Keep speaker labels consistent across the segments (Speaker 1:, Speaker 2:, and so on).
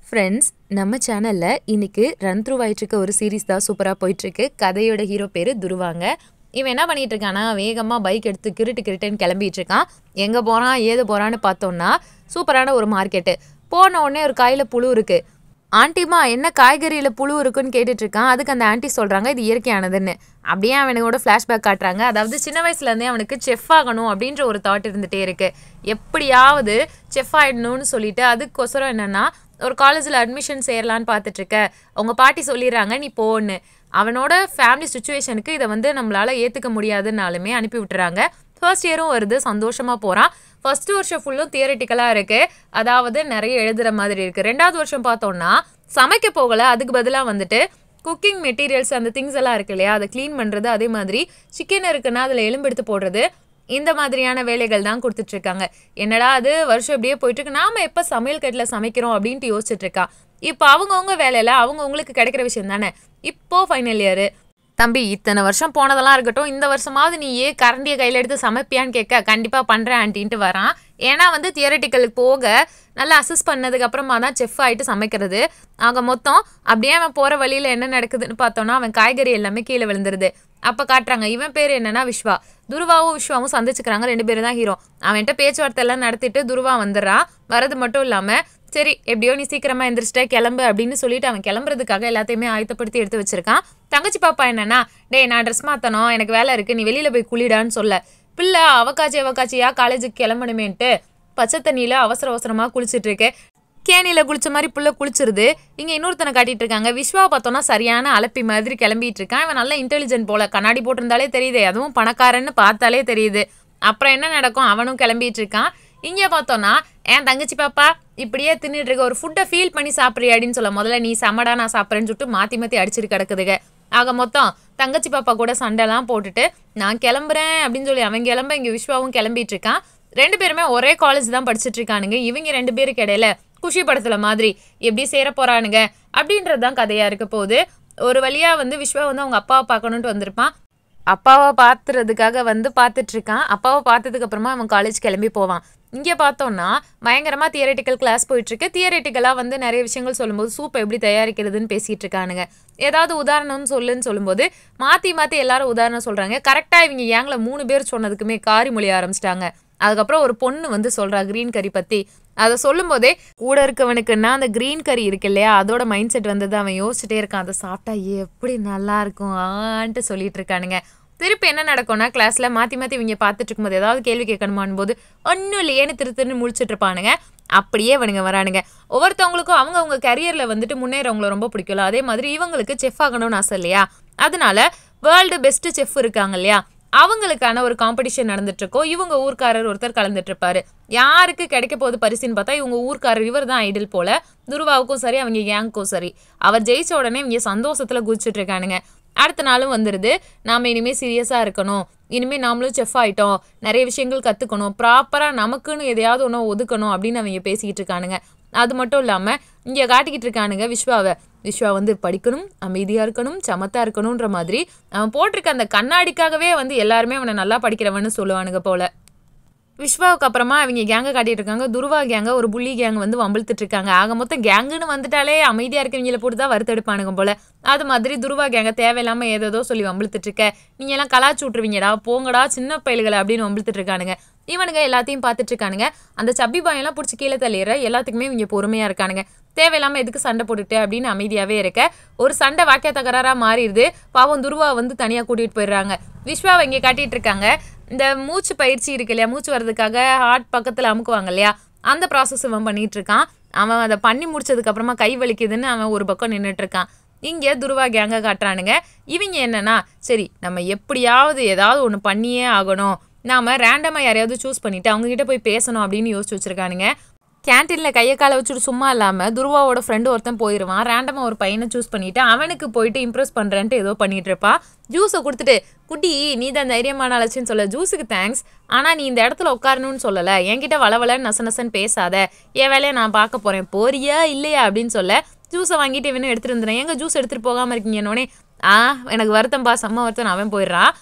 Speaker 1: friends நம்ம சேனலில் இன்னைக்கு ரன் த்ரூ ஆயிட்டுருக்க ஒரு சீரிஸ் தான் சூப்பராக போயிட்டுருக்கு கதையோட ஹீரோ பேர் துருவாங்க இவன் என்ன பண்ணிட்டு இருக்கானா வேகமாக பைக் எடுத்து கிருட்டு கிருட்டுன்னு கிளம்பிட்டு இருக்கான் எங்கே போகிறான் ஏது போகிறான்னு பார்த்தோம்னா சூப்பரான ஒரு மார்க்கெட்டு போன உடனே ஒரு காயில் புழு இருக்குது ஆண்டிமா என்ன காய்கறியில் புழு இருக்குன்னு கேட்டுட்டு இருக்கான் அதுக்கு அந்த ஆண்டி சொல்கிறாங்க இது இயற்கையானதுன்னு அப்படியே அவனுக்கோட ஃப்ளாஷ்பேக் காட்டுறாங்க அதாவது சின்ன வயசுலேருந்தே அவனுக்கு செஃப் ஆகணும் அப்படின்ற ஒரு தாட் இருந்துகிட்டே இருக்கு எப்படியாவது செஃப் ஆகிடணும்னு சொல்லிட்டு அதுக்கோசரம் என்னென்னா ஒரு காலேஜில் அட்மிஷன் சேரலான்னு பார்த்துட்டு இருக்க அவங்க பாட்டி சொல்லிடுறாங்க நீ போன்னு அவனோட ஃபேமிலி சுச்சுவேஷனுக்கு இதை வந்து நம்மளால் ஏற்றுக்க முடியாதுன்னாலுமே அனுப்பி விட்டுறாங்க ஃபர்ஸ்ட் இயரும் வருது சந்தோஷமாக போகிறான் ஃபர்ஸ்ட் வருஷம் ஃபுல்லும் தியரட்டிக்கலாக இருக்குது அதாவது நிறைய எழுதுகிற மாதிரி இருக்குது ரெண்டாவது வருஷம் பார்த்தோன்னா சமைக்க போகலை அதுக்கு பதிலாக வந்துட்டு குக்கிங் மெட்டீரியல்ஸ் அந்த திங்ஸ் எல்லாம் இருக்கு இல்லையா அதை க்ளீன் பண்ணுறது அதே மாதிரி சிக்கன் இருக்குன்னா அதில் எலும்பு எடுத்து போடுறது இந்த மாதிரியான வேலைகள் தான் கொடுத்துட்ருக்காங்க என்னடா அது வருஷம் இப்படியே போயிட்டுருக்கு நாம் எப்போ சமையல் கட்டில் சமைக்கிறோம் அப்படின்ட்டு யோசிச்சுட்டு இருக்கான் இப்போ அவங்கவுங்க வேலையில் அவங்கவுங்களுக்கு கிடைக்கிற விஷயம் தானே இப்போ ஃபைனல் இயரு தம்பி இத்தனை வருஷம் போனதெல்லாம் இருக்கட்டும் இந்த வருஷமாவது நீ ஏன் கரண்டியை கையில் எடுத்து சமைப்பியான்னு கேட்க கண்டிப்பாக பண்ணுறேன் ஆன்ட்டின்ட்டு வரான் ஏன்னா வந்து தியரட்டிக்கலுக்கு போக நல்லா அசஸ் பண்ணதுக்கு அப்புறமா தான் செஃப் ஆகிட்டு சமைக்கிறது ஆக மொத்தம் அப்படியே அவன் போகிற வழியில் என்ன நடக்குதுன்னு பார்த்தோன்னா அவன் காய்கறி எல்லாமே கீழே விழுந்துருது அப்போ காட்டுறாங்க இவன் பேர் என்னன்னா விஸ்வா துருவாவும் விஸ்வாவும் சந்திச்சுக்கிறாங்க ரெண்டு பேரும் தான் ஹீரோ அவன்கிட்ட பேச்சுவார்த்தை எல்லாம் நடத்திட்டு துருவா வந்துடுறான் வரது மட்டும் இல்லாமல் சரி எப்படியோ நீ சீக்கிரமா எந்திரிச்சிட்ட கிளம்பு அப்படின்னு சொல்லிட்டு அவன் கிளம்புறதுக்காக எல்லாத்தையுமே ஆயத்தப்படுத்தி எடுத்து வச்சிருக்கான் தங்கச்சி பாப்பா என்னன்னா டேய் நான் ட்ரெஸ் மாத்தணும் எனக்கு வேலை இருக்கு நீ வெளியில போய் குளிடான்னு சொல்ல பிள்ளை அவக்காச்சி அவக்காச்சியா காலேஜுக்கு கிளம்பணுமேன்ட்டு பச்சை தண்ணியில அவசர அவசரமா குளிச்சிட்டு இருக்கு கேணியில குளிச்ச மாதிரி புள்ள குளிச்சிருது இங்க இன்னொருத்தனை காட்டிட்டு இருக்காங்க விஸ்வா பார்த்தோன்னா சரியான அலப்பி மாதிரி கிளம்பிட்டு இருக்கான் இவன் நல்ல இன்டெலிஜென்ட் போல கண்ணாடி போட்டிருந்தாலே தெரியுது அதுவும் பணக்காரன்னு பார்த்தாலே தெரியுது அப்புறம் என்ன நடக்கும் அவனும் கிளம்பிட்டு இருக்கான் இங்கே பார்த்தோன்னா என் தங்கச்சி பாப்பா இப்படியே தின்னுட்டு இருக்க ஒரு ஃபுட்டை ஃபீல் பண்ணி சாப்பிட்றியாடின்னு சொல்ல முதல்ல நீ சமடா நான் சாப்பிட்றேன்னு சொல்லிட்டு மாற்றி மாற்றி அடிச்சிட்டு கிடக்குதுங்க ஆக மொத்தம் தங்கச்சி பாப்பா கூட சண்டைலாம் போட்டுட்டு நான் கிளம்புறேன் அப்படின்னு சொல்லி அவன் கிளம்ப இங்கே விஸ்வாவும் கிளம்பிட்டு இருக்கான் ரெண்டு பேருமே ஒரே காலேஜ் தான் படிச்சுட்டு இருக்கானுங்க இவங்க ரெண்டு பேருக்கு இடையில குஷி படத்துல மாதிரி எப்படி சேர போறானுங்க அப்படின்றது தான் கதையா இருக்க போகுது ஒரு வழியா வந்து விஸ்வா வந்து அவங்க அப்பாவை பார்க்கணுன்ட்டு வந்திருப்பான் அப்பாவை பார்த்துறதுக்காக வந்து பார்த்துட்டு இருக்கான் அப்பாவை பார்த்ததுக்கு அப்புறமா அவன் காலேஜ் கிளம்பி போவான் இங்கே பார்த்தோம்னா பயங்கரமாக தியரட்டிக்கல் கிளாஸ் போயிட்டுருக்கு தியரட்டிக்கலாக வந்து நிறைய விஷயங்கள் சொல்லும்போது சூப் எப்படி தயாரிக்கிறதுன்னு பேசிகிட்டு இருக்கானுங்க ஏதாவது உதாரணம்னு சொல்லுன்னு சொல்லும்போது மாற்றி மாற்றி எல்லாரும் உதாரணம் சொல்கிறாங்க கரெக்டாக இவங்க ஏங்கில் மூணு பேர் சொன்னதுக்குமே காரி மொழி ஆரம்பிச்சிட்டாங்க அதுக்கப்புறம் ஒரு பொண்ணு வந்து சொல்கிறா க்ரீன் கறி பற்றி அதை சொல்லும்போதே கூட இருக்கவனுக்குன்னா அந்த க்ரீன் கறி இருக்கு இல்லையா அதோட மைண்ட் செட் வந்தது அவன் யோசிச்சுட்டே இருக்கான் அதை சாப்பிட்டா எப்படி நல்லா இருக்கும் ஆன்ட்டு சொல்லிட்டு இருக்கானுங்க திருப்பி என்ன நடக்கும்னா கிளாஸ்ல மாற்றி மாற்றி இவங்க பார்த்துட்டு இருக்கும்போது ஏதாவது கேள்வி கேட்கணுமான் போது ஒன்றும் இல்லையேன்னு திரு திருன்னு முழிச்சிட்டு இருப்பானுங்க அப்படியே இவனுங்க வரானுங்க ஒவ்வொருத்தவங்களுக்கும் அவங்க அவங்க கரியரில் வந்துட்டு முன்னேறவங்கள ரொம்ப பிடிக்கல அதே மாதிரி இவங்களுக்கு செஃப் ஆகணும்னு ஆசை இல்லையா அதனால வேர்ல்டு பெஸ்ட் செஃப் இருக்காங்க இல்லையா அவங்களுக்கான ஒரு காம்படிஷன் நடந்துட்டு இருக்கோம் இவங்க ஊர்க்காரர் ஒருத்தர் கலந்துட்டு இருப்பாரு யாருக்கு கிடைக்க போகுது பரிசுன்னு பார்த்தா இவங்க ஊர்க்காரர் இவர் தான் ஐடில் போல துருவாவுக்கும் சரி அவங்க கேங்க்கும் சரி அவர் ஜெயிச்ச உடனே இவங்க சந்தோஷத்துல குதிச்சுட்டு இருக்கானுங்க அடுத்த நாளும் வந்துடுது நாம் இனிமேல் சீரியஸாக இருக்கணும் இனிமேல் நாமளும் செஃப் ஆகிட்டோம் நிறைய விஷயங்கள் கற்றுக்கணும் ப்ராப்பராக நமக்குன்னு எதையாவது ஒன்று ஒதுக்கணும் அப்படின்னு அவங்க பேசிக்கிட்டு இருக்கானுங்க அது மட்டும் இல்லாமல் இங்கே காட்டிக்கிட்டு இருக்கானுங்க விஸ்வாவை விஸ்வா வந்து படிக்கணும் அமைதியாக இருக்கணும் சமத்தாக இருக்கணுன்ற மாதிரி அவன் போட்டிருக்க அந்த கண்ணாடிக்காகவே வந்து எல்லாருமே அவனை நல்லா படிக்கிறவன்னு சொல்லுவானுங்க போல விஸ்வாவுக்கு அப்புறமா அவங்க கேங்கை காட்டிட்டு இருக்காங்க துருவா கேங்க ஒரு புள்ளி கேங் வந்து வம்பிழுத்துட்டு இருக்காங்க ஆக மொத்தம் கேங்குன்னு வந்துட்டாலே அமைதியாக இருக்கவங்கள போட்டு தான் வறுத்தெடுப்பானுங்க போல அது மாதிரி துருவா கேங்க தேவையில்லாமல் ஏதோ சொல்லி வம்பிழுத்துட்டு இருக்க நீங்க எல்லாம் கலாச்சு விட்ருவீங்கடா போங்கடா சின்ன பயல்களை அப்படின்னு வம்பிழுத்துட்டு இருக்கானுங்க இவனுங்க எல்லாத்தையும் பார்த்துட்டு இருக்கானுங்க அந்த சப்பி பாயெல்லாம் பிடிச்சி கீழே தள்ளிடுற எல்லாத்துக்குமே இவங்க பொறுமையாக இருக்கானுங்க தேவையில்லாமல் எதுக்கு சண்டை போட்டுட்டு அப்படின்னு அமைதியாகவே இருக்க ஒரு சண்டை வாக்கிய தகராறாக மாறிடுது பாவம் துருவா வந்து தனியாக கூட்டிகிட்டு போயிடுறாங்க விஸ்வாவை இங்கே காட்டிட்டு இருக்காங்க இந்த மூச்சு பயிற்சி இருக்கு இல்லையா மூச்சு வர்றதுக்காக ஹார்ட் பக்கத்தில் அமுக்குவாங்க இல்லையா அந்த ப்ராசஸ் அவன் பண்ணிட்டு இருக்கான் அவன் அதை பண்ணி முடிச்சதுக்கு அப்புறமா கை வலிக்குதுன்னு அவன் ஒரு பக்கம் நின்றுட்டு இருக்கான் இங்கே துருவா கேங்க காட்டுறானுங்க இவங்க என்னன்னா சரி நம்ம எப்படியாவது ஏதாவது ஒன்று பண்ணியே ஆகணும் நாம ரேண்டமாக யாரையாவது சூஸ் பண்ணிட்டு அவங்க கிட்ட போய் பேசணும் அப்படின்னு யோசிச்சு வச்சிருக்கானுங்க கேன்டீனில் கையை காலை வச்சுட்டு சும்மா இல்லாமல் துருவாவோட ஃப்ரெண்டு ஒருத்தன் போயிடுவான் ரேண்டமாக ஒரு பையனை சூஸ் பண்ணிவிட்டு அவனுக்கு போயிட்டு இம்ப்ரெஸ் பண்ணுறேன்ட்டு ஏதோ பண்ணிட்டு இருப்பான் ஜூஸை கொடுத்துட்டு குட்டி நீ தான் தைரியமான அழைச்சின்னு சொல்ல ஜூஸுக்கு தேங்க்ஸ் ஆனால் நீ இந்த இடத்துல உட்காரணும்னு சொல்லலை என்கிட்ட வளவலன்னு நச நசன்னு பேசாத என் வேலையை நான் பார்க்க போகிறேன் போறியா இல்லையா அப்படின்னு சொல்ல ஜூஸை வாங்கிட்டு இவனும் எடுத்துகிட்டு வந்துடுறேன் எங்கே ஜூஸ் எடுத்துகிட்டு போகாமல் இருக்கீங்கன்னொடனே ஆ எனக்கு வருத்தம்பா செம்ம வருத்தம் அவன் போயிடுறான்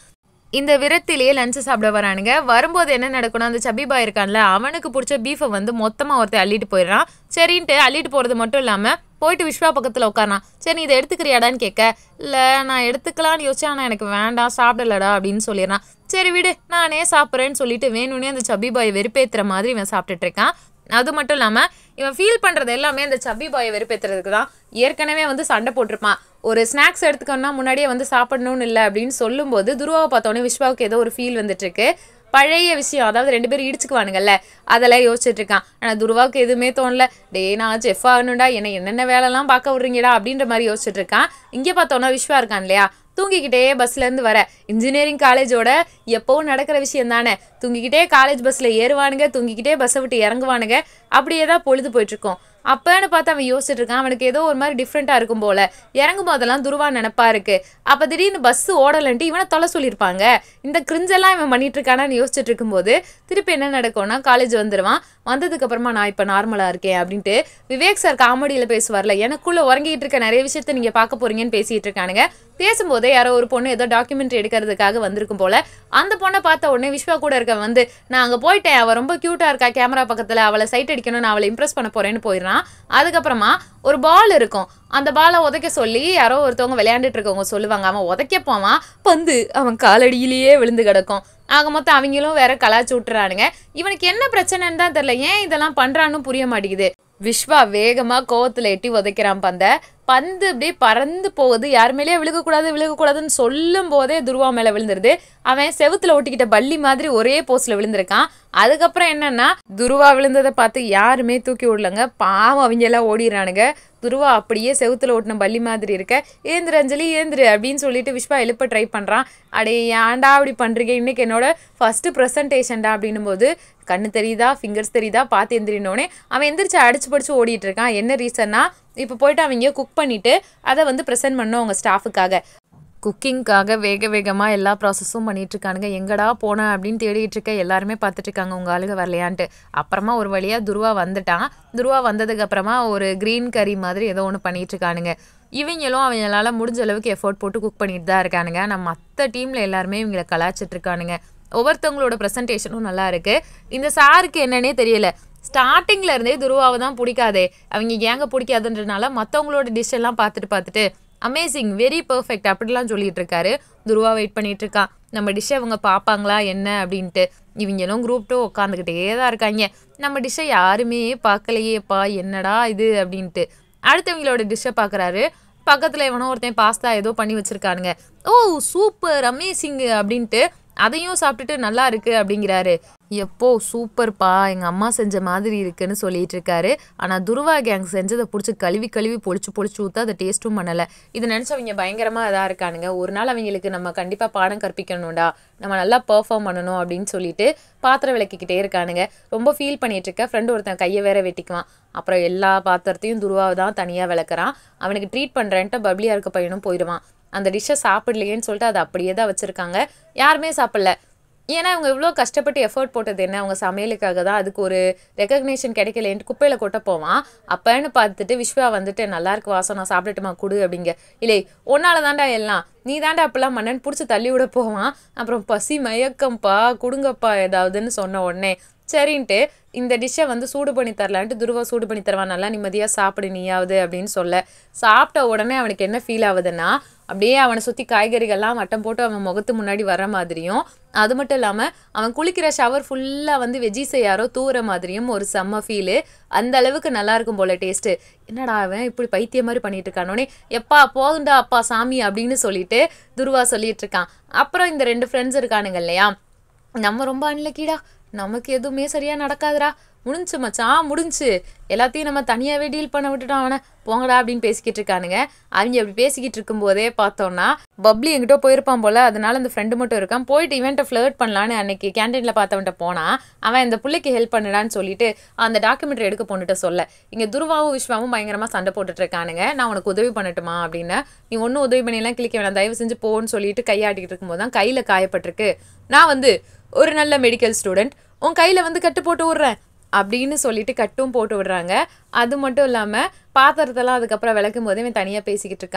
Speaker 1: இந்த விரத்திலேயே லஞ்சு சாப்பிட வரானுங்க வரும்போது என்ன நடக்கணும் அந்த சப்பி பாய் இருக்கான்ல அவனுக்கு பிடிச்ச பீஃபை வந்து மொத்தமாக ஒருத்தர் அள்ளிட்டு போயிடுறான் சரின்ட்டு அள்ளிட்டு போகிறது மட்டும் இல்லாமல் போயிட்டு விஸ்வா பக்கத்தில் உட்காரான் சரி நீ இதை எடுத்துக்கிறியாடான்னு கேட்க இல்லை நான் எடுத்துக்கலான்னு யோசிச்சேன் ஆனால் எனக்கு வேண்டாம் சாப்பிடலடா அப்படின்னு சொல்லிடுறான் சரி விடு நானே சாப்பிட்றேன்னு சொல்லிட்டு வேணும்னே அந்த சப்பி பாய் வெறுப்பேற்றுற மாதிரி இவன் சாப்பிட்டுட்டு இருக்கான் அது மட்டும் இல்லாமல் இவன் ஃபீல் பண்ணுறது எல்லாமே அந்த சப்பி பாயை வெறுப்பேற்றுறதுக்கு தான் ஏற்கனவே வந்து சண்டை போட்டிருப்பான் ஒரு ஸ்நாக்ஸ் எடுத்துக்கணும்னா முன்னாடியே வந்து சாப்பிடணும்னு இல்லை அப்படின்னு சொல்லும்போது துருவாவை பார்த்தோன்னே விஸ்வாவுக்கு ஏதோ ஒரு ஃபீல் வந்துட்டுருக்கு பழைய விஷயம் அதாவது ரெண்டு பேரும் இடிச்சுக்குவானுங்கல்ல அதெல்லாம் யோசிச்சுட்டு இருக்கான் ஆனால் துருவாவுக்கு எதுவுமே தோணல டே நான் செஃப் ஆகணும்டா என்ன என்னென்ன வேலைலாம் பார்க்க விட்றீங்கடா அப்படின்ற மாதிரி யோசிச்சுட்டு இருக்கான் இங்கே பார்த்தோன்னா விஸ்வா இருக்கான் இல்லையா தூங்கிக்கிட்டே பஸ்லேருந்து வர இன்ஜினியரிங் காலேஜோட எப்போவும் நடக்கிற விஷயம் தானே தூங்கிக்கிட்டே காலேஜ் பஸ்ஸில் ஏறுவானுங்க தூங்கிக்கிட்டே பஸ்ஸை விட்டு இறங்குவானுங்க அப்படியே தான் பொழுது போயிட்டுருக்கோம் அப்போன்னு பார்த்து அவன் யோசிச்சுட்டு இருக்கான் அவனுக்கு ஏதோ ஒரு மாதிரி டிஃப்ரெண்ட்டாக இருக்கும் போல இறங்கும் போதெல்லாம் துருவா நினப்பா இருக்கு அப்போ திடீர்னு பஸ்ஸு ஓடலன்ட்டு இவனை தொலை சொல்லியிருப்பாங்க இந்த கிரிஞ்செல்லாம் இவன் பண்ணிட்டு இருக்கானான்னு யோசிச்சுட்டு இருக்கும்போது திருப்பி என்ன நடக்கும்னா காலேஜ் வந்துடுவான் வந்ததுக்கு அப்புறமா நான் இப்போ நார்மலாக இருக்கேன் அப்படின்ட்டு விவேக் சார் காமெடியில் பேசுவார்ல எனக்குள்ளே உறங்கிட்டு இருக்க நிறைய விஷயத்த நீங்கள் பார்க்க போறீங்கன்னு பேசிட்டு இருக்கானுங்க பேசும்போதே யாரோ ஒரு பொண்ணு ஏதோ டாக்குமெண்ட்ரி எடுக்கிறதுக்காக வந்திருக்கும் போல அந்த பொண்ணை பார்த்த உடனே விஸ்வா கூட இருக்க வந்து நான் அங்கே போயிட்டேன் அவள் ரொம்ப க்யூட்டாக இருக்கா கேமரா பக்கத்தில் அவளை சைட் அடிக்கணும் நான் அவளை இம்ப்ரெஸ் பண்ண போறேன்னு போயிடுறான் அதுக்கப்புறமா ஒரு பால் இருக்கும் அந்த பாலை உதைக்க சொல்லி யாரோ ஒருத்தவங்க விளையாண்டுட்டு இருக்கவங்க சொல்லுவாங்க அவன் உதைக்க போவான் பந்து அவன் காலடியிலேயே விழுந்து கிடக்கும் ஆக மொத்தம் அவங்களும் வேற கலாச்சு விட்டுறானுங்க இவனுக்கு என்ன பிரச்சனைன்னு தான் தெரியல ஏன் இதெல்லாம் பண்றான்னு புரிய மாட்டேங்குது விஸ்வா வேகமா கோவத்துல எட்டி உதைக்கிறான் பந்த பந்து அப்படியே பறந்து போகுது யார் மேலேயே விழுகக்கூடாது விழுகக்கூடாதுன்னு சொல்லும் போதே துருவா மேல விழுந்துருது அவன் செவுத்துல ஒட்டிக்கிட்ட பள்ளி மாதிரி ஒரே போஸ்ட்ல விழுந்திருக்கான் அதுக்கப்புறம் என்னன்னா துருவா விழுந்ததை பார்த்து யாருமே தூக்கி விடலங்க பாவம் அவங்க எல்லாம் ஓடிடுறானுங்க துருவா அப்படியே செவுத்துல ஓட்டின பள்ளி மாதிரி இருக்க ஏந்திரு அஞ்சலி ஏந்திரு அப்படின்னு சொல்லிட்டு விஸ்வா எழுப்ப ட்ரை பண்றான் அடே ஏன்டா அப்படி பண்றீங்க இன்னைக்கு என்னோட ஃபர்ஸ்ட் ப்ரெசன்டேஷன்டா அப்படின்னும் போது கண்ணு தெரியுதா ஃபிங்கர்ஸ் தெரியுதா பார்த்து எந்திரினோடனே அவன் எந்திரிச்சு அடிச்சு படிச்சு ஓடிட்டு இருக்கான் என்ன ரீசன்னா இப்போ போயிட்டு அவங்க குக் பண்ணிட்டு அதை வந்து ப்ரெசென்ட் பண்ணோம் அவங்க ஸ்டாஃபுக்காக குக்கிங்காக வேக வேகமாக எல்லா ப்ராசஸும் பண்ணிட்டு இருக்கானுங்க எங்கடா போனேன் அப்படின்னு தேடிட்டு இருக்க எல்லாருமே பார்த்துட்டு இருக்காங்க உங்கள் ஆளுங்க வரலையான்ட்டு அப்புறமா ஒரு வழியாக துருவா வந்துட்டான் துருவா வந்ததுக்கு அப்புறமா ஒரு க்ரீன் கறி மாதிரி ஏதோ ஒன்று பண்ணிட்டு இருக்கானுங்க இவங்களும் அவங்களால முடிஞ்ச அளவுக்கு எஃபோர்ட் போட்டு குக் பண்ணிட்டு தான் இருக்கானுங்க நம்ம மற்ற டீமில் எல்லாருமே இவங்களை கலாச்சிட்டு இருக்கானுங்க ஒவ்வொருத்தவங்களோட ப்ரெசன்டேஷனும் நல்லா இருக்கு இந்த சாருக்கு என்னன்னே தெரியல ஸ்டார்டிங்ல இருந்தே துருவாவை தான் பிடிக்காதே அவங்க ஏங்க பிடிக்காதுன்றனால மற்றவங்களோட டிஷ் எல்லாம் பார்த்துட்டு பார்த்துட்டு அமேசிங் வெரி பர்ஃபெக்ட் அப்படிலாம் சொல்லிட்டு இருக்காரு துருவா வெயிட் பண்ணிட்டு இருக்கான் நம்ம டிஷ்ஷை அவங்க பார்ப்பாங்களா என்ன அப்படின்ட்டு இவங்களும் குரூப் டூ உட்காந்துக்கிட்டே தான் இருக்காங்க நம்ம டிஷ்ஷை யாருமே பார்க்கலையேப்பா என்னடா இது அப்படின்ட்டு அடுத்தவங்களோட டிஷ்ஷை பார்க்குறாரு பக்கத்தில் எவனோ ஒருத்தன் பாஸ்தா ஏதோ பண்ணி வச்சிருக்கானுங்க ஓ சூப்பர் அமேசிங் அப்படின்ட்டு அதையும் சாப்பிட்டுட்டு நல்லா இருக்கு அப்படிங்கிறாரு எப்போ சூப்பர்ப்பா எங்கள் அம்மா செஞ்ச மாதிரி இருக்குன்னு சொல்லிட்டு இருக்காரு ஆனால் துருவா கேங் செஞ்சதை பிடிச்சி கழுவி கழுவி பொழிச்சு பொழிச்சு ஊற்ற அதை டேஸ்ட்டும் பண்ணலை இது நினச்சி அவங்க பயங்கரமாக இதாக இருக்கானுங்க ஒரு நாள் அவங்களுக்கு நம்ம கண்டிப்பாக பாடம் கற்பிக்கணும்டா நம்ம நல்லா பெர்ஃபார்ம் பண்ணணும் அப்படின்னு சொல்லிட்டு பாத்திரம் விளக்கிக்கிட்டே இருக்கானுங்க ரொம்ப ஃபீல் பண்ணிட்டு இருக்க ஃப்ரெண்டு ஒருத்தன் கையை வேற வெட்டிக்குவான் அப்புறம் எல்லா பாத்திரத்தையும் துருவாவை தான் தனியாக விளக்குறான் அவனுக்கு ட்ரீட் பண்ணுறேன்ட்டு பப்ளியாக இருக்க பையனும் போயிடுவான் அந்த டிஷ்ஷை சாப்பிடலையேன்னு சொல்லிட்டு அதை அப்படியே தான் வச்சுருக்காங்க யாருமே சாப்பிடல ஏன்னா அவங்க இவ்வளோ கஷ்டப்பட்டு எஃபர்ட் போட்டது என்ன அவங்க சமையலுக்காக தான் அதுக்கு ஒரு ரெக்கக்னேஷன் கிடைக்கலன்ட்டு குப்பையில் கொட்ட போவான் அப்போன்னு பார்த்துட்டு விஸ்வா வந்துட்டு நல்லா இருக்கு வாசம் நான் சாப்பிடட்டுமா கொடு அப்படிங்க இல்லை உன்னால தாண்டா எல்லாம் நீ தாண்டா அப்பெல்லாம் மன்னன் பிடிச்சி தள்ளி விட போவான் அப்புறம் பசி மயக்கம்ப்பா கொடுங்கப்பா ஏதாவதுன்னு சொன்ன உடனே சரின்ட்டு இந்த டிஷ்ஷை வந்து சூடு பண்ணி தரலான்ட்டு துருவா சூடு பண்ணி தருவான் நல்லா நிம்மதியாக சாப்பிடு நீயாவது அப்படின்னு சொல்ல சாப்பிட்ட உடனே அவனுக்கு என்ன ஃபீல் ஆகுதுன்னா அப்படியே அவனை சுற்றி காய்கறிகள்லாம் வட்டம் போட்டு அவன் முகத்து முன்னாடி வர மாதிரியும் அது மட்டும் இல்லாமல் அவன் குளிக்கிற ஷவர் ஃபுல்லாக வந்து வெஜ்ஜீஸை யாரோ தூர மாதிரியும் ஒரு செம்ம ஃபீலு அந்த அளவுக்கு நல்லா இருக்கும் போல டேஸ்ட்டு என்னடா அவன் இப்படி பைத்தியம் மாதிரி பண்ணிட்டு இருக்கானோனே எப்பா போதுண்டா அப்பா சாமி அப்படின்னு சொல்லிட்டு துருவா சொல்லிட்டு இருக்கான் அப்புறம் இந்த ரெண்டு ஃப்ரெண்ட்ஸ் இருக்கானுங்க இல்லையா நம்ம ரொம்ப அன்லக்கிடா நமக்கு எதுவுமே சரியா நடக்காதுடா முடிஞ்சு மச்சான் முடிஞ்சு எல்லாத்தையும் நம்ம தனியாகவே டீல் பண்ண விட்டுட்டோம் அவனை போங்கடா அப்படின்னு பேசிக்கிட்டு இருக்கானுங்க அவங்க அப்படி பேசிக்கிட்டு இருக்கும்போதே பார்த்தோம்னா பப்ளி எங்கிட்ட போயிருப்பான் போல அதனால அந்த ஃப்ரெண்டு மட்டும் இருக்கான் போயிட்டு இவன்ட்ட ஃப்ளர்ட் பண்ணலான்னு அன்னைக்கு கேன்டீனில் பார்த்தவன்ட்ட போனான் அவன் இந்த பிள்ளைக்கு ஹெல்ப் பண்ணுடான்னு சொல்லிட்டு அந்த டாக்குமெண்ட்ரி எடுக்க பொண்ணுட்ட சொல்ல இங்கே துருவாவும் விஸ்வாவும் பயங்கரமாக சண்டை போட்டுட்டு இருக்கானுங்க நான் உனக்கு உதவி பண்ணட்டுமா அப்படின்னு நீ ஒன்றும் உதவி பண்ணியெல்லாம் கிளிக்க வேணாம் தயவு செஞ்சு போன்னு சொல்லிட்டு கையாட்டிக்கிட்டு இருக்கும்போது தான் கையில் காயப்பட்டிருக்கு நான் வந்து ஒரு நல்ல மெடிக்கல் ஸ்டூடெண்ட் உன் கையில் வந்து கட்டு போட்டு விட்றேன் அப்படின்னு சொல்லிட்டு கட்டும் போட்டு விடுறாங்க அது மட்டும் இல்லாமல் பாத்திரத்தெல்லாம் அதுக்கப்புறம் விளக்கும் போதே இவன் தனியாக பேசிக்கிட்டு இருக்கான்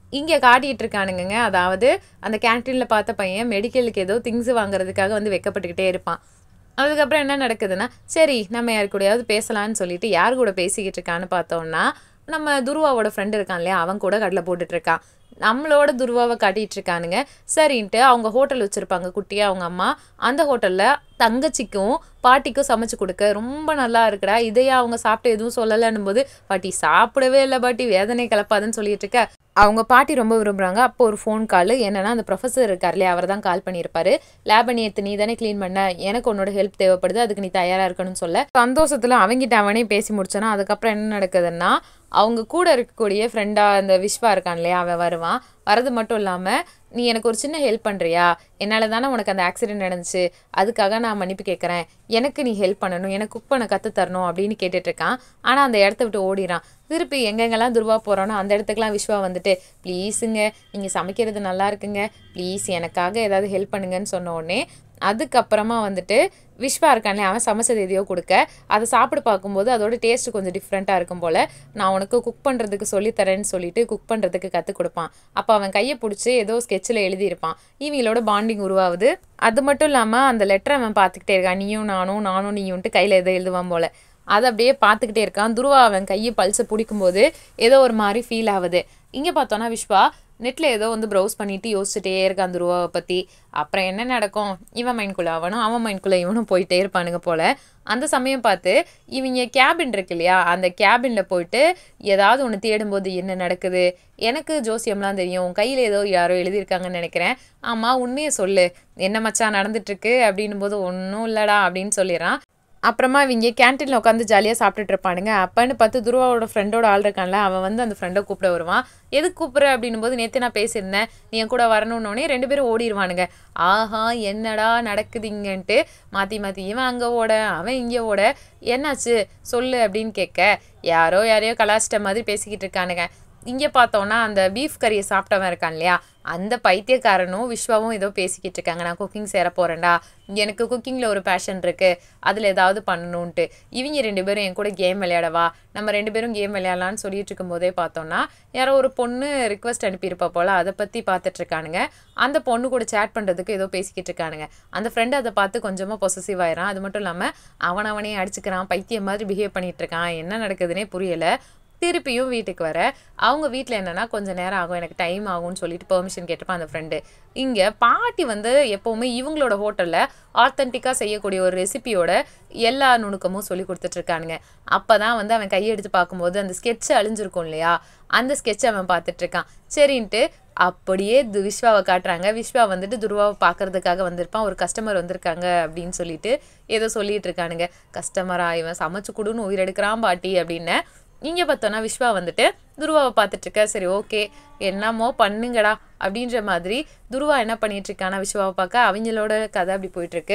Speaker 1: இங்கே காட்டிகிட்டு இருக்கானுங்க அதாவது அந்த கேன்டீனில் பார்த்த பையன் மெடிக்கலுக்கு ஏதோ திங்ஸ் வாங்குறதுக்காக வந்து வைக்கப்பட்டுக்கிட்டே இருப்பான் அதுக்கப்புறம் என்ன நடக்குதுன்னா சரி நம்ம யார் கூடயாவது பேசலான்னு சொல்லிட்டு யார் கூட பேசிக்கிட்டு இருக்கான்னு பார்த்தோம்னா நம்ம துருவாவோட ஃப்ரெண்டு இருக்கான் இல்லையா அவன் கூட கடலை போட்டுட்டு இருக்கான் நம்மளோட துருவாவை காட்டிட்டு இருக்கானுங்க சரின்ட்டு அவங்க ஹோட்டல் வச்சுருப்பாங்க குட்டியாக அவங்க அம்மா அந்த ஹோட்டலில் தங்கச்சிக்கும் பாட்டிக்கும் சமைச்சு கொடுக்க ரொம்ப நல்லா இருக்குடா இதையா அவங்க சாப்பிட்டு எதுவும் சொல்லலைன்னும் போது பாட்டி சாப்பிடவே இல்லை பாட்டி வேதனை கலப்பாதுன்னு சொல்லிட்டு இருக்க அவங்க பாட்டி ரொம்ப விரும்புகிறாங்க அப்போ ஒரு ஃபோன் கால் என்னன்னா அந்த ப்ரொஃபஸர் இருக்கார் இல்லையா அவர் தான் கால் பண்ணியிருப்பாரு லேபை நேற்று நீ தானே க்ளீன் பண்ண எனக்கு உன்னோட ஹெல்ப் தேவைப்படுது அதுக்கு நீ தயாராக இருக்கணும்னு சொல்ல சந்தோஷத்தில் அவங்கிட்ட அவனே பேசி முடிச்சானா அதுக்கப்புறம் என்ன நடக்குதுன்னா அவங்க கூட இருக்கக்கூடிய ஃப்ரெண்டாக அந்த விஸ்வா இருக்கான் இல்லையா அவன் வருவான் வரது மட்டும் இல்லாமல் நீ எனக்கு ஒரு சின்ன ஹெல்ப் பண்ணுறியா என்னால் தானே உனக்கு அந்த ஆக்சிடென்ட் நடந்துச்சு அதுக்காக நான் மன்னிப்பு கேட்குறேன் எனக்கு நீ ஹெல்ப் பண்ணணும் எனக்கு குக் பண்ண கற்று தரணும் அப்படின்னு கேட்டுட்டு இருக்கான் ஆனால் அந்த இடத்த விட்டு ஓடிறான் திருப்பி எங்கெங்கெல்லாம் துருவா போகிறோனோ அந்த இடத்துக்குலாம் விஸ்வா வந்துட்டு ப்ளீஸுங்க நீங்கள் சமைக்கிறது நல்லா இருக்குங்க ப்ளீஸ் எனக்காக ஏதாவது ஹெல்ப் பண்ணுங்கன்னு சொன்ன உடனே அதுக்கப்புறமா வந்துட்டு விஸ்வா இருக்கானே அவன் சமைச்சது எதையோ கொடுக்க அதை சாப்பிட்டு பார்க்கும்போது அதோட டேஸ்ட் கொஞ்சம் டிஃப்ரெண்ட்டாக இருக்கும் போல் நான் உனக்கு குக் பண்ணுறதுக்கு சொல்லித்தரேன்னு சொல்லிட்டு குக் பண்ணுறதுக்கு கற்றுக் கொடுப்பான் அப்போ அவன் கையை பிடிச்சி ஏதோ ஸ்கெட்சில் எழுதியிருப்பான் இவங்களோட பாண்டிங் உருவாகுது அது மட்டும் இல்லாமல் அந்த லெட்டரை அவன் பார்த்துக்கிட்டே இருக்கான் நீயும் நானும் நானும் நீயும்ட்டு கையில் எதோ எழுதுவான் போல் அதை அப்படியே பார்த்துக்கிட்டே இருக்கான் துருவா அவன் கையை பல்ஸை பிடிக்கும்போது ஏதோ ஒரு மாதிரி ஃபீல் ஆகுது இங்கே பார்த்தோன்னா விஸ்வா நெட்டில் ஏதோ வந்து ப்ரௌஸ் பண்ணிட்டு யோசிச்சுட்டே இருக்கான் துருவாவை பற்றி அப்புறம் என்ன நடக்கும் இவன் மைண்ட்குள்ளே அவனும் அவன் மைண்ட்குள்ளே இவனும் போயிட்டே இருப்பானுங்க போல் அந்த சமயம் பார்த்து இவங்க கேபின் இருக்கு இல்லையா அந்த கேபினில் போயிட்டு ஏதாவது ஒன்று தேடும்போது என்ன நடக்குது எனக்கு ஜோசியம்லாம் தெரியும் உன் கையில் ஏதோ யாரோ எழுதியிருக்காங்கன்னு நினைக்கிறேன் ஆமாம் உண்மையை சொல்லு என்ன மச்சான் நடந்துட்டுருக்கு அப்படின்னும் போது ஒன்றும் இல்லைடா அப்படின்னு சொல்லிடுறான் அப்புறமா இவங்க கேன்டீனில் உட்காந்து ஜாலியாக சாப்பிட்டுட்டு இருப்பானுங்க அப்பன்னு பார்த்து துருவாவோட ஃப்ரெண்டோட ஆள் இருக்கான்ல அவன் வந்து அந்த ஃப்ரெண்டை கூப்பிட வருவான் எதுக்கு கூப்பிட்ற அப்படின்னும் போது நேற்று நான் பேசியிருந்தேன் நீ என் கூட வரணுன்னே ரெண்டு பேரும் ஓடிடுவானுங்க ஆஹா என்னடா நடக்குதுங்கன்ட்டு மாற்றி மாற்றி இவன் அங்கே ஓட அவன் இங்கே ஓட என்னாச்சு சொல்லு அப்படின்னு கேட்க யாரோ யாரையோ கலாச்சிட்ட மாதிரி பேசிக்கிட்டு இருக்கானுங்க இங்கே பார்த்தோன்னா அந்த பீஃப் கறியை சாப்பிட்டவன் இருக்கான் இல்லையா அந்த பைத்தியக்காரனும் விஸ்வாவும் ஏதோ பேசிக்கிட்டு இருக்காங்க நான் குக்கிங் சேர போகிறேன்டா எனக்கு குக்கிங்கில் ஒரு பேஷன் இருக்குது அதில் ஏதாவது பண்ணணுன்ட்டு இவங்க ரெண்டு பேரும் என் கூட கேம் விளையாடவா நம்ம ரெண்டு பேரும் கேம் விளையாடலான்னு சொல்லிட்டு இருக்கும்போதே பார்த்தோன்னா யாரோ ஒரு பொண்ணு ரிக்வஸ்ட் அனுப்பியிருப்பா போல் அதை பற்றி பார்த்துட்டு இருக்கானுங்க அந்த பொண்ணு கூட சேட் பண்ணுறதுக்கு ஏதோ பேசிக்கிட்டு இருக்கானுங்க அந்த ஃப்ரெண்டு அதை பார்த்து கொஞ்சமாக பொசசிவ் ஆயிரான் அது மட்டும் இல்லாமல் அவன் அவனே அடிச்சுக்கிறான் பைத்தியம் மாதிரி பிஹேவ் பண்ணிட்டு இருக்கான் என்ன நடக்குதுன்னே புரியலை திருப்பியும் வீட்டுக்கு வர அவங்க வீட்டில் என்னென்னா கொஞ்சம் நேரம் ஆகும் எனக்கு டைம் ஆகும்னு சொல்லிட்டு பெர்மிஷன் கேட்டப்ப அந்த ஃப்ரெண்டு இங்கே பாட்டி வந்து எப்போவுமே இவங்களோட ஹோட்டலில் ஆத்தென்டிக்காக செய்யக்கூடிய ஒரு ரெசிபியோட எல்லா நுணுக்கமும் சொல்லி கொடுத்துட்ருக்கானுங்க அப்போ தான் வந்து அவன் கையெடுத்து பார்க்கும்போது அந்த ஸ்கெட்ச் அழிஞ்சிருக்கும் இல்லையா அந்த ஸ்கெட்ச் அவன் பார்த்துட்ருக்கான் சரின்ட்டு அப்படியே து விஸ்வாவை காட்டுறாங்க விஸ்வா வந்துட்டு துருவாவை பார்க்கறதுக்காக வந்திருப்பான் ஒரு கஸ்டமர் வந்திருக்காங்க அப்படின்னு சொல்லிட்டு ஏதோ சொல்லிட்டு இருக்கானுங்க கஸ்டமரா இவன் சமைச்சு கொடுன்னு உயிரெடுக்கிறான் பாட்டி அப்படின்னு இங்கே பார்த்தோன்னா விஸ்வா வந்துட்டு துருவாவை பார்த்துட்டு இருக்க சரி ஓகே என்னமோ பண்ணுங்கடா அப்படின்ற மாதிரி துருவா என்ன பண்ணிட்டு இருக்கானா விஸ்வாவை பார்க்க அவங்களோட கதை அப்படி போயிட்டு இருக்கு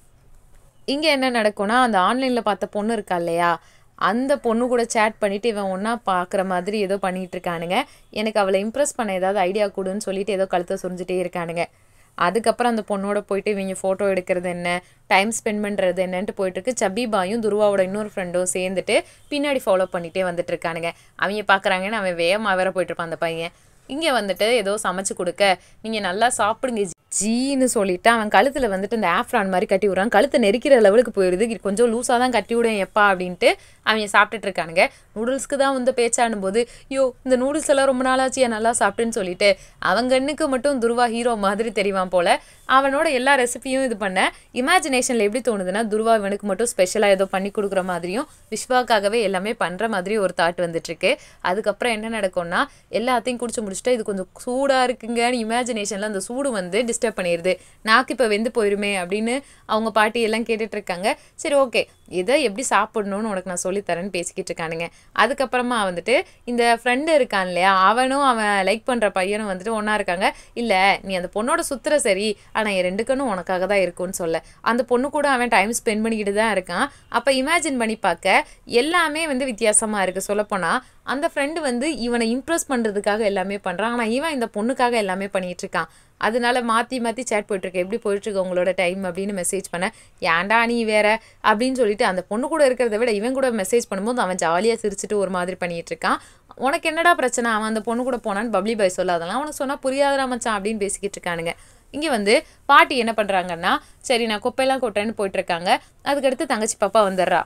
Speaker 1: இங்கே என்ன நடக்கும்னா அந்த ஆன்லைனில் பார்த்த பொண்ணு இருக்கா இல்லையா அந்த பொண்ணு கூட சேட் பண்ணிட்டு இவன் ஒன்றா பார்க்குற மாதிரி ஏதோ பண்ணிட்டு இருக்கானுங்க எனக்கு அவளை இம்ப்ரெஸ் பண்ண ஏதாவது ஐடியா கொடுன்னு சொல்லிட்டு ஏதோ கழுத்தை சுரிஞ்சிட்டே இருக்கானுங்க அதுக்கப்புறம் அந்த பொண்ணோட போயிட்டு இவங்க ஃபோட்டோ எடுக்கிறது என்ன டைம் ஸ்பெண்ட் பண்ணுறது என்னன்ட்டு போயிட்டு இருக்கு சபிபாயும் துருவாவோட இன்னொரு ஃப்ரெண்டும் சேர்ந்துட்டு பின்னாடி ஃபாலோ பண்ணிகிட்டே வந்துட்டு இருக்கானுங்க அவங்க பார்க்குறாங்கன்னு அவன் வேகமாக வேற போயிட்டு இருப்பான் அந்த பையன் இங்கே வந்துட்டு ஏதோ சமைச்சு கொடுக்க நீங்கள் நல்லா சாப்பிடுங்க ஜீன்னு சொல்லிட்டு அவன் கழுத்தில் வந்துட்டு இந்த ஆஃப்ரான் மாதிரி கட்டி விட்றான் கழுத்தை நெரிக்கிற லெவலுக்கு போயிடுது இது கொஞ்சம் லூஸாக தான் கட்டி விடும் எப்பா அப்படின்ட்டு அவங்க சாப்பிட்டுட்டு இருக்கானுங்க நூடுல்ஸ்க்கு தான் வந்து பேச்சாடும் போது யோ இந்த நூடுல்ஸ் எல்லாம் ரொம்ப நாளாச்சு ஏன் நல்லா சாப்பிட்டுன்னு சொல்லிட்டு அவன் கண்ணுக்கு மட்டும் துருவா ஹீரோ மாதிரி தெரிவான் போல அவனோட எல்லா ரெசிபியும் இது பண்ண இமேஜினேஷனில் எப்படி தோணுதுன்னா துருவா இவனுக்கு மட்டும் ஸ்பெஷலாக ஏதோ பண்ணி கொடுக்குற மாதிரியும் விஸ்வாக்காகவே எல்லாமே பண்ணுற மாதிரி ஒரு தாட் வந்துட்டுருக்கு அதுக்கப்புறம் என்ன நடக்கும்னா எல்லாத்தையும் குடிச்சு முடிச்சுட்டு இது கொஞ்சம் சூடாக இருக்குங்கன்னு இமேஜினேஷனில் அந்த சூடு வந்து டிஸ்டர்ப் பண்ணிடுது நாக்கு இப்போ வெந்து போயிருமே அப்படின்னு அவங்க பாட்டி எல்லாம் கேட்டுட்டு இருக்காங்க சரி ஓகே இதை எப்படி சாப்பிடணும்னு உனக்கு நான் சொல்லித்தரேன்னு பேசிக்கிட்டு இருக்கானுங்க அதுக்கப்புறமா வந்துட்டு இந்த ஃப்ரெண்டு இருக்கான் இல்லையா அவனும் அவன் லைக் பண்ணுற பையனும் வந்துட்டு ஒன்றா இருக்காங்க இல்லை நீ அந்த பொண்ணோட சுத்துற சரி ஆனால் என் ரெண்டு கண்ணும் உனக்காக தான் இருக்கும்னு சொல்ல அந்த பொண்ணு கூட அவன் டைம் ஸ்பெண்ட் பண்ணிக்கிட்டு தான் இருக்கான் அப்போ இமேஜின் பண்ணி பார்க்க எல்லாமே வந்து வித்தியாசமாக இருக்குது சொல்லப்போனால் அந்த ஃப்ரெண்டு வந்து இவனை இம்ப்ரெஸ் பண்ணுறதுக்காக எல்லாமே பண்ணுறான் ஆனால் இவன் இந்த பொண்ணுக்காக எல்லாமே பண்ணிகிட்டு இருக்கான் அதனால மாற்றி மாற்றி சேட் போயிட்டுருக்கு எப்படி போயிட்டுருக்கு உங்களோட டைம் அப்படின்னு மெசேஜ் பண்ண ஏன்டா நீ வேற அப்படின்னு சொல்லிட்டு சொல்லிட்டு அந்த பொண்ணு கூட இருக்கிறத விட இவன் கூட மெசேஜ் பண்ணும்போது அவன் ஜாலியாக சிரிச்சிட்டு ஒரு மாதிரி பண்ணிட்டு இருக்கான் உனக்கு என்னடா பிரச்சனை அவன் அந்த பொண்ணு கூட போனான்னு பப்ளி பாய் சொல்லாதெல்லாம் அவனுக்கு சொன்னால் புரியாதடா மச்சான் அப்படின்னு பேசிக்கிட்டு இருக்கானுங்க இங்கே வந்து பாட்டி என்ன பண்ணுறாங்கன்னா சரி நான் குப்பையெல்லாம் கொட்டேன்னு போயிட்டு இருக்காங்க அதுக்கடுத்து தங்கச்சி பாப்பா வந்துடுறா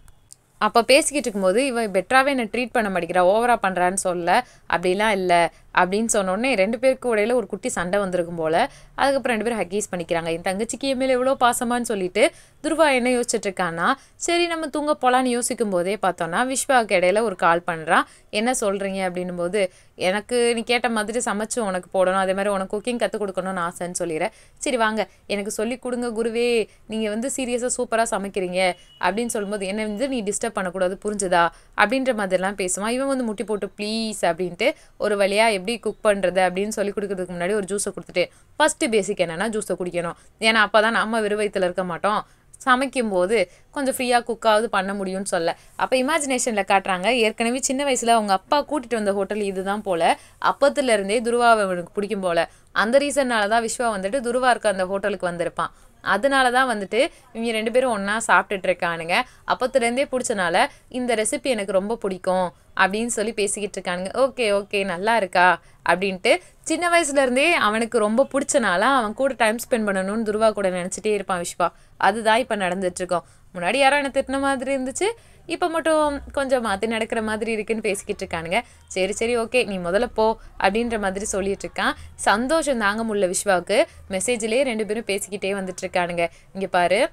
Speaker 1: அப்போ பேசிக்கிட்டு இருக்கும்போது இவன் பெட்டராகவே என்னை ட்ரீட் பண்ண மாட்டேங்கிறா ஓவராக பண்ணுறான்னு சொல்ல அப்படிலாம் இல்லை அப்படின்னு சொன்னோடனே ரெண்டு பேருக்கு இடையில ஒரு குட்டி சண்டை வந்திருக்கும் போல் அதுக்கப்புறம் ரெண்டு பேரும் ஹக்கீஸ் பண்ணிக்கிறாங்க என் தங்கச்சிக்கு என் மேலே எவ்வளோ பாசமான்னு சொல்லிட்டு துருவா என்ன யோசிச்சுட்டு இருக்கான்னா சரி நம்ம தூங்க போகலான்னு யோசிக்கும் போதே பார்த்தோன்னா விஸ்வாவுக்கு இடையில ஒரு கால் பண்ணுறான் என்ன சொல்கிறீங்க அப்படின்னும் போது எனக்கு நீ கேட்ட மாதிரி சமைச்சு உனக்கு போடணும் அதே மாதிரி உனக்கு குக்கிங் கற்றுக் கொடுக்கணும்னு ஆசைன்னு சொல்லிடுறேன் சரி வாங்க எனக்கு சொல்லி கொடுங்க குருவே நீங்கள் வந்து சீரியஸாக சூப்பராக சமைக்கிறீங்க அப்படின்னு சொல்லும்போது என்னை வந்து நீ டிஸ்டர்ப் பண்ணக்கூடாது புரிஞ்சுதா அப்படின்ற மாதிரிலாம் பேசுவான் இவன் வந்து முட்டி போட்டு ப்ளீஸ் அப்படின்ட்டு ஒரு வழியாக எப்படி குக் பண்ணுறது அப்படின்னு சொல்லி கொடுக்கறதுக்கு முன்னாடி ஒரு ஜூஸை கொடுத்துட்டு ஃபஸ்ட்டு பேசிக் என்னென்னா ஜூஸை குடிக்கணும் ஏன்னா அப்போ தான் நம்ம வெறுவயத்தில் இருக்க மாட்டோம் சமைக்கும்போது கொஞ்சம் ஃப்ரீயாக குக்காவது பண்ண முடியும்னு சொல்ல அப்போ இமேஜினேஷனில் காட்டுறாங்க ஏற்கனவே சின்ன வயசில் அவங்க அப்பா கூட்டிகிட்டு வந்த ஹோட்டல் இதுதான் போல் அப்பத்துலேருந்தே துருவாவை அவனுக்கு பிடிக்கும் போல் அந்த ரீசன்னால தான் விஸ்வா வந்துட்டு துருவா இருக்க அந்த ஹோட்டலுக்கு வந்திருப்பான் அதனால தான் வந்துட்டு இவங்க ரெண்டு பேரும் ஒன்றா சாப்பிட்டுட்டு இருக்கானுங்க அப்பத்துலேருந்தே பிடிச்சனால இந்த ரெசிபி எனக்கு ரொம்ப பிடிக்கும் அப்படின்னு சொல்லி பேசிக்கிட்டு இருக்கானுங்க ஓகே ஓகே நல்லா இருக்கா அப்படின்ட்டு சின்ன வயசுலேருந்தே அவனுக்கு ரொம்ப பிடிச்சனால அவன் கூட டைம் ஸ்பெண்ட் பண்ணணும்னு துருவா கூட நினச்சிட்டே இருப்பான் விஸ்வா அதுதான் இப்போ நடந்துட்டுருக்கோம் முன்னாடி யாரோ என்ன திட்டின மாதிரி இருந்துச்சு இப்போ மட்டும் கொஞ்சம் மாற்றி நடக்கிற மாதிரி இருக்குன்னு பேசிக்கிட்டு இருக்கானுங்க சரி சரி ஓகே நீ முதல்ல போ அப்படின்ற மாதிரி சொல்லிட்டு இருக்கான் சந்தோஷம் தாங்க முடியல விஸ்வாவுக்கு மெசேஜ்லேயே ரெண்டு பேரும் பேசிக்கிட்டே வந்துட்டு இருக்கானுங்க இங்கே பாரு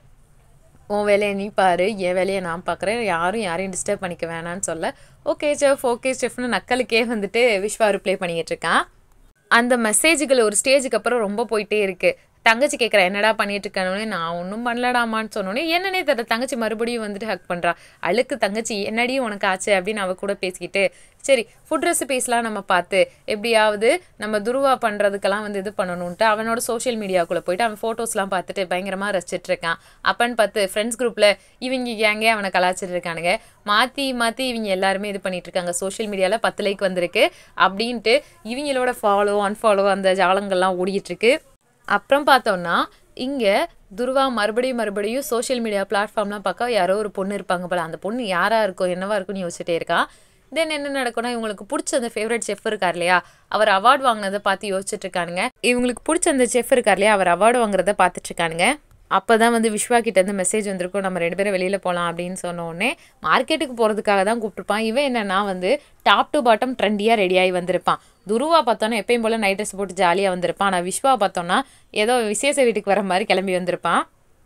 Speaker 1: உன் வேலையை நீ பாரு என் வேலையை நான் பார்க்குறேன் யாரும் யாரையும் டிஸ்டர்ப் பண்ணிக்க வேணான்னு சொல்ல ஓகே செஃப் ஓகே செஃப்னு நக்கலுக்கே வந்துட்டு விஸ்வா ரிப்ளை பண்ணிக்கிட்டு இருக்கான் அந்த மெசேஜுகள் ஒரு ஸ்டேஜுக்கு அப்புறம் ரொம்ப போயிட்டே இருக்கு தங்கச்சி கேட்குறா என்னடா பண்ணிட்டு இருக்கனோடனே நான் ஒன்றும் பண்ணலடாமான்னு சொன்னோன்னே என்னன்னே தெரியல தங்கச்சி மறுபடியும் வந்துட்டு ஹக் பண்ணுறா அழுக்கு தங்கச்சி என்னடி உனக்கு ஆச்சு அப்படின்னு அவ கூட பேசிக்கிட்டு சரி ஃபுட் ரெசிபீஸ்லாம் நம்ம பார்த்து எப்படியாவது நம்ம துருவா பண்ணுறதுக்கெல்லாம் வந்து இது பண்ணணுன்ட்டு அவனோட சோஷியல் மீடியாக்குள்ளே போயிட்டு அவன் ஃபோட்டோஸ்லாம் பார்த்துட்டு பயங்கரமாக ரசிச்சிட்டு இருக்கான் அப்பன்னு பார்த்து ஃப்ரெண்ட்ஸ் குரூப்பில் இவங்க கேங்கே அவனை கலாச்சிட்டு இருக்கானுங்க மாற்றி மாற்றி இவங்க எல்லாருமே இது பண்ணிட்டு இருக்காங்க சோஷியல் மீடியாவில் பத்து லைக் வந்திருக்கு அப்படின்ட்டு இவங்களோட ஃபாலோ அன்ஃபாலோ அந்த ஜாலங்கள்லாம் ஓடிட்டு இருக்கு அப்புறம் பார்த்தோம்னா இங்கே துருவா மறுபடியும் மறுபடியும் சோஷியல் மீடியா பிளாட்ஃபார்ம்லாம் பார்க்க யாரோ ஒரு பொண்ணு இருப்பாங்க போல அந்த பொண்ணு யாராக இருக்கும் என்னவா இருக்கும்னு யோசிச்சுட்டே இருக்கா தென் என்ன நடக்கும்னா இவங்களுக்கு பிடிச்ச அந்த ஃபேவரட் செஃப் இருக்கார் இல்லையா அவர் அவார்டு வாங்கினதை பார்த்து யோசிச்சுட்டு இருக்கானுங்க இவங்களுக்கு பிடிச்ச அந்த செஃப் இருக்கார் இல்லையா அவர் அவார்டு வாங்குறத பார்த்துட்டு இருக்கானுங்க அப்போ தான் வந்து விஸ்வா கிட்ட இருந்து மெசேஜ் வந்திருக்கும் நம்ம ரெண்டு பேரும் வெளியில் போகலாம் அப்படின்னு சொன்ன உடனே மார்க்கெட்டுக்கு போகிறதுக்காக தான் கூப்பிட்டுருப்பான் இவன் என்னன்னா வந்து டாப் டு பாட்டம் ட்ரெண்டியாக ரெடியாகி வந்திருப்பான் துருவா பார்த்தோன்னா எப்பயும் போல் நைட் ட்ரெஸ் போட்டு ஜாலியாக வந்திருப்பான் ஆனால் விஸ்வா பார்த்தோன்னா ஏதோ விசேஷ வீட்டுக்கு வர மாதிரி கிளம்பி வந்திருப்பான்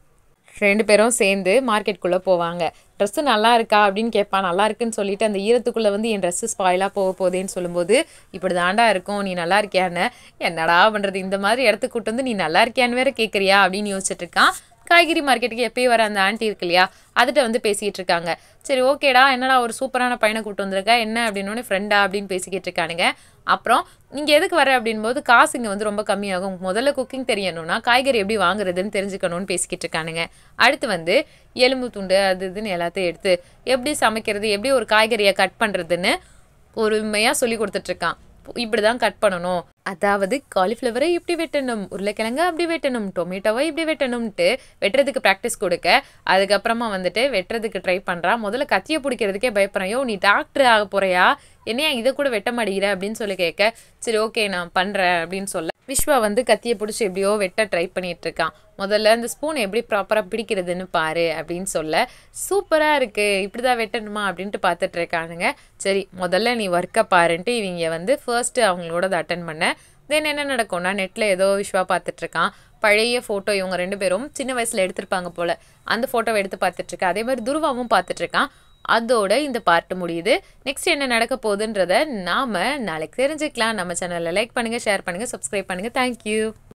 Speaker 1: ரெண்டு பேரும் சேர்ந்து மார்க்கெட்டுக்குள்ளே போவாங்க ட்ரெஸ்ஸு நல்லா இருக்கா அப்படின்னு கேட்பான் நல்லா இருக்குன்னு சொல்லிட்டு அந்த ஈரத்துக்குள்ளே வந்து என் ட்ரெஸ்ஸு ஸ்பாயிலாக போக போதேன்னு சொல்லும்போது இப்படி தாண்டா இருக்கும் நீ நல்லா இருக்கியான்னு என்னடா பண்ணுறது இந்த மாதிரி இடத்துக்கு கூட்டு வந்து நீ நல்லா இருக்கியான்னு வேற கேட்குறியா அப்படின்னு யோசிச்சுட்டு இருக்கான் காய்கறி மார்க்கெட்டுக்கு எப்பயும் வர அந்த ஆண்டி இருக்கு இல்லையா அதுகிட்ட வந்து பேசிக்கிட்டு இருக்காங்க சரி ஓகேடா என்னடா ஒரு சூப்பரான பையனை கூட்டு வந்திருக்கா என்ன அப்படின்னோடனே ஃப்ரெண்டா அப்படின்னு பேசிக்கிட்டு இருக்கானுங்க அப்புறம் நீங்கள் எதுக்கு வர அப்படின்போது காசு இங்கே வந்து ரொம்ப கம்மியாகும் முதல்ல குக்கிங் தெரியணும்னா காய்கறி எப்படி வாங்குறதுன்னு தெரிஞ்சுக்கணும்னு பேசிக்கிட்டு இருக்கானுங்க அடுத்து வந்து எலும்பு துண்டு அது இதுன்னு எல்லாத்தையும் எடுத்து எப்படி சமைக்கிறது எப்படி ஒரு காய்கறியை கட் பண்ணுறதுன்னு பொறுமையாக சொல்லி கொடுத்துட்ருக்கான் இப்படி தான் கட் பண்ணணும் அதாவது காலிஃப்ளவரை இப்படி வெட்டணும் உருளைக்கிழங்க அப்படி வெட்டணும் டொமேட்டோவை இப்படி வெட்டணும்ட்டு வெட்டுறதுக்கு ப்ராக்டிஸ் கொடுக்க அதுக்கப்புறமா வந்துட்டு வெட்டுறதுக்கு ட்ரை பண்ணுறான் முதல்ல கத்தியை பிடிக்கிறதுக்கே பயப்படுறேன் யோ நீ டாக்டர் ஆக போறியா என்னையா இதை கூட வெட்ட மாட்டேங்கிற அப்படின்னு சொல்லி கேட்க சரி ஓகே நான் பண்ணுறேன் அப்படின்னு சொல்ல விஸ்வா வந்து கத்தியை பிடிச்சி எப்படியோ வெட்ட ட்ரை பண்ணிட்டு இருக்கான் முதல்ல அந்த ஸ்பூனை எப்படி ப்ராப்பராக பிடிக்கிறதுன்னு பாரு அப்படின்னு சொல்ல சூப்பராக இருக்குது இப்படி தான் வெட்டணுமா அப்படின்ட்டு பார்த்துட்டு இருக்கானுங்க சரி முதல்ல நீ ஒர்க்கை பாருன்ட்டு இவங்க வந்து ஃபர்ஸ்ட்டு அவங்களோட அதை அட்டன் பண்ண தென் என்ன நடக்கும்னா நெட்டில் ஏதோ விஸ்வா பார்த்துட்டு இருக்கான் பழைய ஃபோட்டோ இவங்க ரெண்டு பேரும் சின்ன வயசில் எடுத்திருப்பாங்க போல் அந்த ஃபோட்டோவை எடுத்து பார்த்துட்டு இருக்கா அதே மாதிரி துருவாவும் பார்த்துட்டு இருக்கான் அதோட இந்த பார்ட் முடியுது நெக்ஸ்ட் என்ன நடக்க போகுதுன்றத நாம நாளைக்கு தெரிஞ்சுக்கலாம் நம்ம சேனலில் லைக் பண்ணுங்கள் ஷேர் பண்ணுங்கள் சப்ஸ்கிரைப் பண்ணுங்கள் தேங்க்யூ